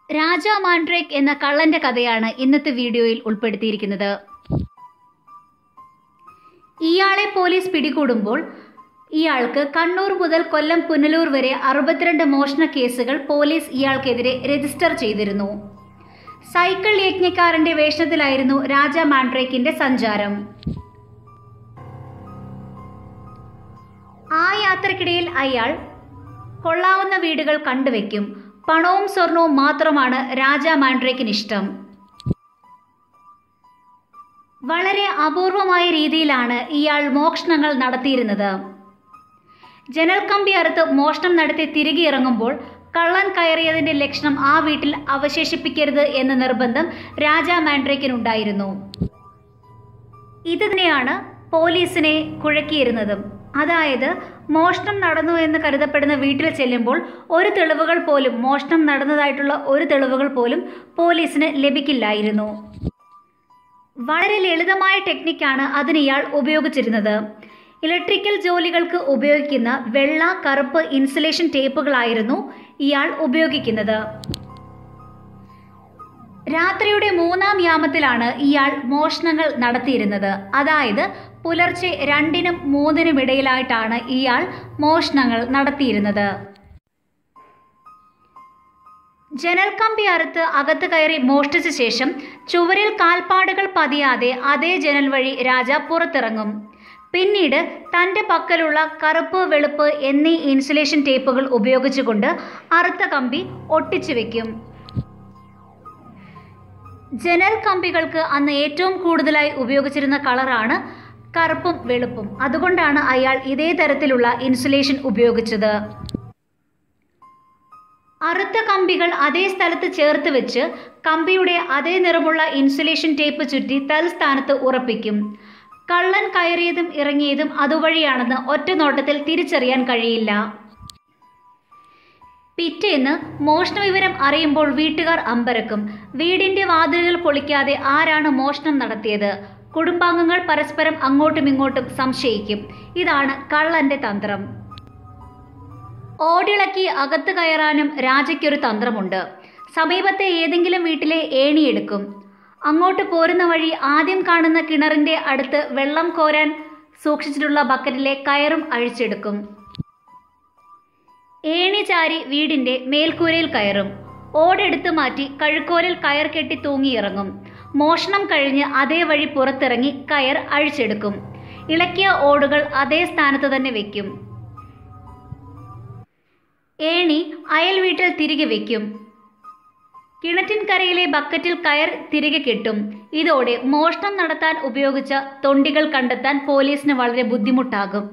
രാജ Mandrake എന്ന കള്ളന്റെ കഥയാണ് ഇന്നത്തെ വീഡിയോയിൽ ഉൾപ്പെടുത്തിയിരിക്കുന്നത് ഇയാളെ പോലീസ് പിടികൂടുമ്പോൾ ഇയാൾക്ക് കണ്ണൂർ മുതൽ കൊല്ലം പുനലൂർ വരെ അറുപത്തിരണ്ട് മോഷണ കേസുകൾ പോലീസ് ഇയാൾക്കെതിരെ രജിസ്റ്റർ ചെയ്തിരുന്നു സൈക്കിൾ യജ്ഞക്കാരന്റെ വേഷത്തിലായിരുന്നു രാജ മാൻഡ്രേക്കിന്റെ സഞ്ചാരം ആ യാത്രക്കിടയിൽ അയാൾ കൊള്ളാവുന്ന വീടുകൾ കണ്ടുവെക്കും പണവും സ്വർണവും മാത്രമാണ് രാജ മാൻഡ്രേക്കിന് ഇഷ്ടം വളരെ അപൂർവമായ രീതിയിലാണ് ഇയാൾ മോഷണങ്ങൾ നടത്തിയിരുന്നത് ജനൽ കമ്പി അറുത്ത് മോഷണം നടത്തി തിരികെ ഇറങ്ങുമ്പോൾ കള്ളൻ കയറിയതിന്റെ ലക്ഷണം ആ വീട്ടിൽ അവശേഷിപ്പിക്കരുത് എന്ന നിർബന്ധം രാജ മാൻഡ്രേക്കിനുണ്ടായിരുന്നു ഇത് തന്നെയാണ് പോലീസിനെ കുഴക്കിയിരുന്നതും അതായത് മോഷണം നടന്നു എന്ന് കരുതപ്പെടുന്ന വീട്ടിൽ ചെല്ലുമ്പോൾ ഒരു തെളിവുകൾ പോലും മോഷണം നടന്നതായിട്ടുള്ള ഒരു തെളിവുകൾ പോലും പോലീസിന് ലഭിക്കില്ലായിരുന്നു വളരെ ലളിതമായ ടെക്നിക്കാണ് അതിന് ഇയാൾ ഉപയോഗിച്ചിരുന്നത് ഇലക്ട്രിക്കൽ ജോലികൾക്ക് ഉപയോഗിക്കുന്ന വെള്ള കറുപ്പ് ഇൻസുലേഷൻ ടേപ്പുകളായിരുന്നു ഇയാൾ ഉപയോഗിക്കുന്നത് രാത്രിയുടെ മൂന്നാം യാമത്തിലാണ് ഇയാൾ മോഷണങ്ങൾ നടത്തിയിരുന്നത് അതായത് പുലർച്ചെ രണ്ടിനും മൂന്നിനും ഇടയിലായിട്ടാണ് ഇയാൾ മോഷണങ്ങൾ നടത്തിയിരുന്നത് ജനൽ കമ്പി അറുത്ത് അകത്ത് കയറി മോഷ്ടിച്ച ശേഷം ചുവരിൽ കാൽപ്പാടുകൾ പതിയാതെ അതേ ജനൽ വഴി രാജ പുറത്തിറങ്ങും പിന്നീട് തൻ്റെ പക്കലുള്ള കറുപ്പ് വെളുപ്പ് എന്നീ ഇൻസുലേഷൻ ടേപ്പുകൾ ഉപയോഗിച്ചുകൊണ്ട് അറുത്ത കമ്പി ഒട്ടിച്ചു വെക്കും ജനൽ കമ്പികൾക്ക് അന്ന് ഏറ്റവും കൂടുതലായി ഉപയോഗിച്ചിരുന്ന കളറാണ് കറുപ്പും വെളുപ്പും അതുകൊണ്ടാണ് അയാൾ ഇതേ തരത്തിലുള്ള ഇൻസുലേഷൻ ഉപയോഗിച്ചത് അറുത്ത കമ്പികൾ അതേ സ്ഥലത്ത് ചേർത്ത് വെച്ച് കമ്പിയുടെ അതേ നിറമുള്ള ഇൻസുലേഷൻ ടേപ്പ് ചുറ്റി തൽസ്ഥാനത്ത് ഉറപ്പിക്കും കള്ളൻ കയറിയതും ഇറങ്ങിയതും അതുവഴിയാണെന്ന് ഒറ്റ നോട്ടത്തിൽ തിരിച്ചറിയാൻ കഴിയില്ല പിറ്റേന്ന് മോഷണ വിവരം അറിയുമ്പോൾ വീട്ടുകാർ അമ്പരക്കും വീടിന്റെ വാതിലുകൾ പൊളിക്കാതെ ആരാണ് മോഷണം നടത്തിയത് കുടുംബാംഗങ്ങൾ പരസ്പരം അങ്ങോട്ടും ഇങ്ങോട്ടും സംശയിക്കും ഇതാണ് കള്ളന്റെ തന്ത്രം ഓടിളക്കി അകത്ത് കയറാനും രാജയ്ക്കൊരു തന്ത്രമുണ്ട് സമീപത്തെ ഏതെങ്കിലും വീട്ടിലെ ഏണിയെടുക്കും അങ്ങോട്ട് പോരുന്ന വഴി ആദ്യം കാണുന്ന കിണറിന്റെ അടുത്ത് വെള്ളം കോരാൻ സൂക്ഷിച്ചിട്ടുള്ള ബക്കറ്റിലെ കയറും അഴിച്ചെടുക്കും ഏണി ചാരി വീടിന്റെ മേൽക്കൂരയിൽ കയറും ഓടെടുത്ത് മാറ്റി കഴുക്കോലിൽ കയർ കെട്ടി തൂങ്ങിയിറങ്ങും മോഷണം കഴിഞ്ഞ് അതേ വഴി പുറത്തിറങ്ങി കയർ അഴിച്ചെടുക്കും ഇളക്കിയ ഓടുകൾ അതേ സ്ഥാനത്ത് തന്നെ വെക്കും ഏണി അയൽ വീട്ടിൽ തിരികെ വെക്കും കിണറ്റിൻകരയിലെ ബക്കറ്റിൽ കയർ തിരികെ കെട്ടും ഇതോടെ മോഷണം നടത്താൻ ഉപയോഗിച്ച തൊണ്ടികൾ കണ്ടെത്താൻ പോലീസിന് വളരെ ബുദ്ധിമുട്ടാകും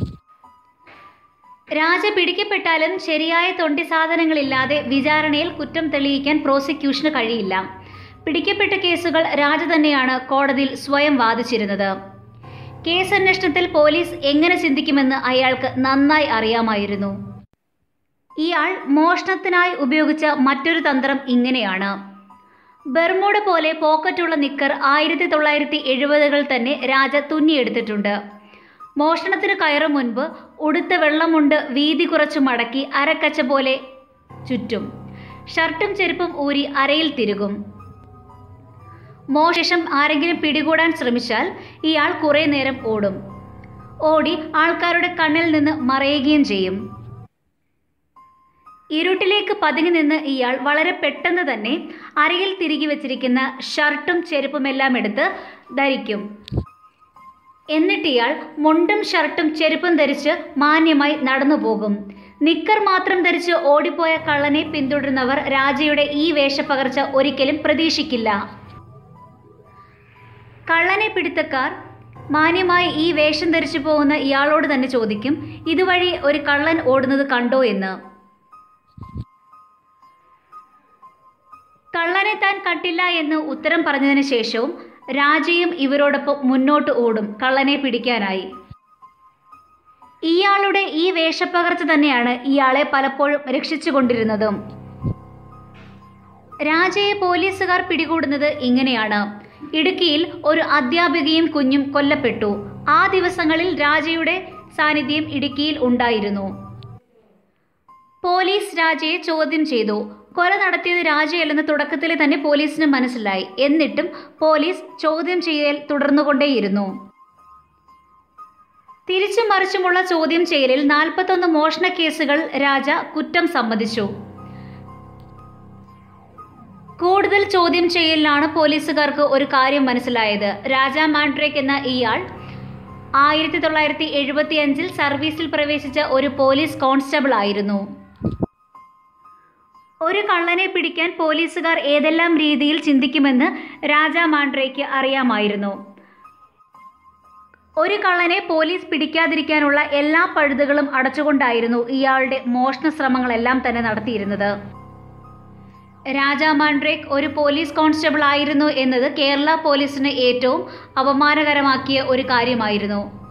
രാജ പിടിക്കപ്പെട്ടാലും ശരിയായ തൊണ്ടി സാധനങ്ങളില്ലാതെ വിചാരണയിൽ കുറ്റം തെളിയിക്കാൻ പ്രോസിക്യൂഷന് കഴിയില്ല പിടിക്കപ്പെട്ട കേസുകൾ രാജ തന്നെയാണ് കോടതിയിൽ സ്വയം വാദിച്ചിരുന്നത് കേസന്വേഷണത്തിൽ പോലീസ് എങ്ങനെ ചിന്തിക്കുമെന്ന് അയാൾക്ക് നന്നായി അറിയാമായിരുന്നു ഇയാൾ മോഷണത്തിനായി ഉപയോഗിച്ച മറ്റൊരു തന്ത്രം ഇങ്ങനെയാണ് ബെർമൂഡ പോലെ പോക്കറ്റുള്ള നിക്കർ ആയിരത്തി തൊള്ളായിരത്തി എഴുപതുകൾ തന്നെ രാജ തുന്നിയെടുത്തിട്ടുണ്ട് മോഷണത്തിന് കയറും മുൻപ് ഉടുത്ത വെള്ളമുണ്ട് വീതി കുറച്ചു മടക്കി അരക്കച്ച പോലെ ചുറ്റും ഷർട്ടും ചെരുപ്പും ഊരി അരയിൽ തിരുകും മോശേഷം ആരെങ്കിലും പിടികൂടാൻ ശ്രമിച്ചാൽ ഇയാൾ കുറേ നേരം ഓടും ഓടി ആൾക്കാരുടെ കണ്ണിൽ നിന്ന് മറയുകയും ചെയ്യും ഇരുട്ടിലേക്ക് പതുങ്ങി നിന്ന് ഇയാൾ വളരെ പെട്ടെന്ന് തന്നെ അരയിൽ തിരികെ വെച്ചിരിക്കുന്ന ഷർട്ടും ചെരുപ്പുമെല്ലാം എടുത്ത് ധരിക്കും എന്നിട്ട് ഇയാൾ മുണ്ടും ഷർട്ടും ചെരുപ്പും ധരിച്ച് മാന്യമായി നടന്നു പോകും നിക്കർ മാത്രം ധരിച്ച് ഓടിപ്പോയ കള്ളനെ പിന്തുടരുന്നവർ രാജയുടെ ഈ വേഷപ്പകർച്ച ഒരിക്കലും പ്രതീക്ഷിക്കില്ല കള്ളനെ പിടുത്തക്കാർ മാന്യമായി ഈ വേഷം ധരിച്ചു പോകുന്ന ഇയാളോട് തന്നെ ചോദിക്കും ഇതുവഴി ഒരു കള്ളൻ ഓടുന്നത് കണ്ടോ എന്ന് കള്ളനെ താൻ കണ്ടില്ല എന്ന് ഉത്തരം പറഞ്ഞതിന് ശേഷവും രാജയും ഇവരോടൊപ്പം മുന്നോട്ട് ഓടും കള്ളനെ പിടിക്കാനായി ഇയാളുടെ ഈ വേഷപ്പകർച്ച തന്നെയാണ് ഇയാളെ പലപ്പോഴും രക്ഷിച്ചുകൊണ്ടിരുന്നതും രാജയെ പോലീസുകാർ പിടികൂടുന്നത് ഇങ്ങനെയാണ് ഇടുക്കിയിൽ ഒരു അധ്യാപികയും കുഞ്ഞും കൊല്ലപ്പെട്ടു ആ ദിവസങ്ങളിൽ രാജയുടെ സാന്നിധ്യം ഇടുക്കിയിൽ ഉണ്ടായിരുന്നു പോലീസ് രാജയെ ചോദ്യം ചെയ്തു കൊല നടത്തിയത് രാജയല്ലെന്ന് തുടക്കത്തിൽ തന്നെ പോലീസിന് മനസ്സിലായി എന്നിട്ടും പോലീസ് ചോദ്യം ചെയ്യൽ തുടർന്നുകൊണ്ടേയിരുന്നു തിരിച്ചും മറിച്ചുമുള്ള ചോദ്യം ചെയ്യലിൽ നാൽപ്പത്തൊന്ന് മോഷണ കേസുകൾ രാജ കുറ്റം സമ്മതിച്ചു കൂടുതൽ ചോദ്യം ചെയ്യലിലാണ് പോലീസുകാർക്ക് ഒരു കാര്യം മനസ്സിലായത് രാജ മാൻഡ്രേക്ക് എന്ന ഇയാൾ ആയിരത്തി തൊള്ളായിരത്തി എഴുപത്തി അഞ്ചിൽ സർവീസിൽ പ്രവേശിച്ച ഒരു പോലീസ് കോൺസ്റ്റബിൾ ആയിരുന്നു ഒരു കള്ളനെ പിടിക്കാൻ പോലീസുകാർ ഏതെല്ലാം രീതിയിൽ ചിന്തിക്കുമെന്ന് രാജ മാൻഡ്രേക്ക് അറിയാമായിരുന്നു ഒരു കള്ളനെ പോലീസ് പിടിക്കാതിരിക്കാനുള്ള എല്ലാ പഴുതുകളും അടച്ചുകൊണ്ടായിരുന്നു ഇയാളുടെ മോഷണ ശ്രമങ്ങളെല്ലാം തന്നെ നടത്തിയിരുന്നത് രാജ മാൻഡ്രേക്ക് ഒരു പോലീസ് കോൺസ്റ്റബിൾ ആയിരുന്നു എന്നത് കേരള പോലീസിന് ഏറ്റവും അപമാനകരമാക്കിയ ഒരു കാര്യമായിരുന്നു